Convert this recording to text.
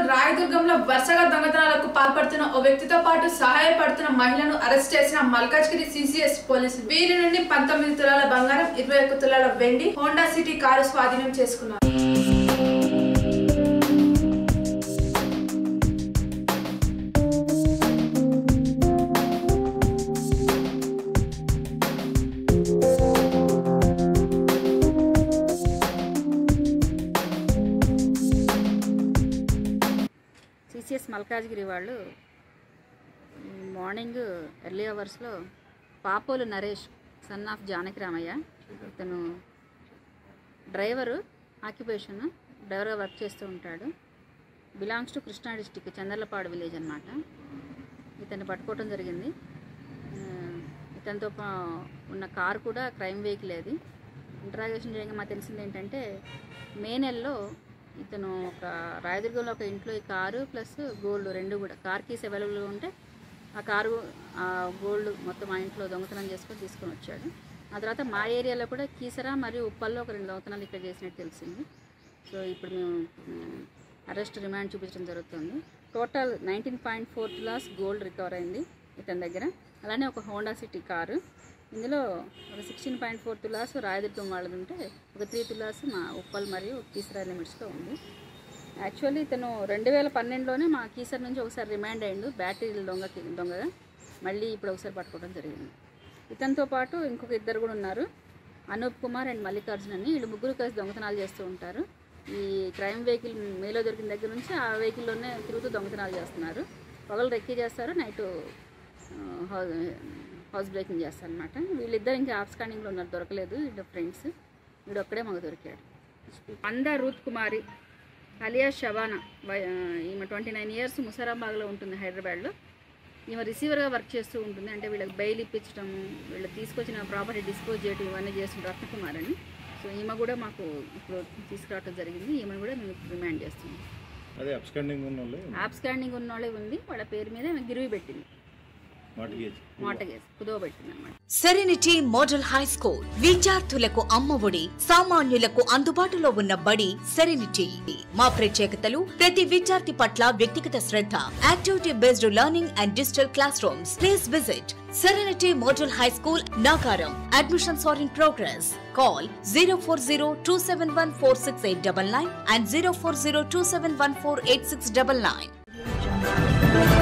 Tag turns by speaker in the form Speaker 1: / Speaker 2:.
Speaker 1: రాయదుర్గంలో వరుసగా దొంగతనాలకు పాల్పడుతున్న ఓ వ్యక్తితో పాటు సహాయపడుతున్న మహిళను అరెస్ట్ చేసిన మల్కాజ్గిరి సిసిఎస్ పోలీసులు వీరి నుండి పంతొమ్మిది తులాల బంగారం ఇరవై ఒక్క తులాల వెండి హోండా సిటీ కారు స్వాధీనం చేసుకున్నారు
Speaker 2: సిసిఎస్ మల్కాజ్గిరి వాళ్ళు ఈ మార్నింగ్ ఎర్లీ అవర్స్లో పాపోలు నరేష్ సన్ ఆఫ్ జానకి రామయ్య ఇతను డ్రైవరు ఆక్యుపేషన్ డ్రైవర్గా వర్క్ చేస్తూ ఉంటాడు belongs to Krishna district Chandarlapadu village అనమాట ఇతన్ని పట్టుకోవటం జరిగింది ఆ, ఇతనితో పా- ఉన్న కారు కూడా క్రైమ్ వెహికల్ అది ఇంటరాగేషన్ చేయగా మాకు తెలిసింది ఏంటంటే మే నెలలో ఇతను ఒక రాయదుర్గంలో ఒక ఇంట్లో ఈ కారు ప్లస్ గోల్డ్ రెండు కూడా కార్ కీస్ అవైలబుల్గా ఉంటే ఆ కారు ఆ గోల్డ్ మొత్తం మా ఇంట్లో దొంగతనం చేసుకొని తీసుకొని వచ్చాడు ఆ తర్వాత మా ఏరియాలో కూడా కీసరా మరియు ఉప్పల్లో ఒక రెండు దొంగతనాలు ఇక్కడ చేసినట్టు తెలిసింది సో ఇప్పుడు మేము అరెస్ట్ రిమాండ్ చూపించడం జరుగుతుంది total nineteen point four tolas gold recover అయింది ఇతని దగ్గర అలానే ఒక హోండా సిటీ కారు ఇందులో ఒక sixteen point four tolas Rayadurgam వాళ్ళది ఉంటే ఒక త్రీ తులాస్ మా ఉప్పల్ మరియు కీసరా లిమిట్స్లో ఉంది యాక్చువల్లీ ఇతను రెండు వేల పన్నెండులోనే మా కీసర్ నుంచి ఒకసారి రిమాండ్ అయ్యిండు బ్యాటరీలు దొంగకి దొంగగా మళ్ళీ ఇప్పుడు ఒకసారి పట్టుకోవడం జరిగింది ఇతనితో పాటు ఇంకొక ఇద్దరు కూడా ఉన్నారు అనూప్ కుమార్ అండ్ మల్లికార్జున్ అని వీళ్ళు ముగ్గురు కలిసి దొంగతనాలు చేస్తూ ఉంటారు ఈ క్రైమ్ వెహికల్ మేలో దొరికిన దగ్గర నుంచి ఆ వెహికల్లోనే తిరుగుతూ దొంగతనాలు చేస్తున్నారు పగలు రెక్కీ చేస్తారు నైట్ హౌస్ హౌస్ బ్రేకింగ్ చేస్తారు అనమాట వీళ్ళిద్దరు ఇంకా ఆఫ్ స్కానింగ్లో ఉన్నారు దొరకలేదు వీళ్ళ ఫ్రెండ్స్ వీడు ఒక్కడే మాకు దొరికాడు అందా రూత్ కుమారి అలియా షబానా వై- ఆ, ఈమె ట్వంటీ నైన్ ఇయర్స్ ముసారాబాగ్లో ఉంటుంది హైదరాబాద్లో ఈమె రిసీవర్గా వర్క్ చేస్తూ ఉంటుంది అంటే వీళ్ళకి బెయిల్ ఇప్పించడం వీళ్ళు తీసుకొచ్చిన ప్రాపర్టీ డిస్పోజ్ చేయడం ఇవన్నీ చేస్తుంది రత్నకుమార్ అని సో ఈమె కూడా మాకు ఇప్పుడు తీసుకురావడం జరిగింది ఈమెను కూడా మేము రిమాండ్ చేస్తున్నాం
Speaker 3: అదే అబ్స్కాండింగ్ ఉన్న వాళ్ళు
Speaker 2: యాప్ స్కానింగ్ ఉన్న వాళ్ళే ఉంది వాళ్ళ పేరు మీద ఆమె గిరివి పెట్టింది
Speaker 3: మాటిగేజ్
Speaker 2: మోటగేసి కుదవ పెట్టింది అనమాట
Speaker 4: సెరెనిటీ మోడల్ హై స్కూల్ విద్యార్థులకు అమ్మఒడి సామాన్యులకు అందుబాటులో ఉన్న బడి సెరెనిటీ మా ప్రత్యేకతలు ప్రతి విద్యార్థి పట్ల వ్యక్తిగత శ్రద్ధ activity based learning and digital classrooms please visit Serenity model high school Nacharam admissions are in progress call zero four zero two seven one four six eight double nine and zero four zero two seven one four eight six double nine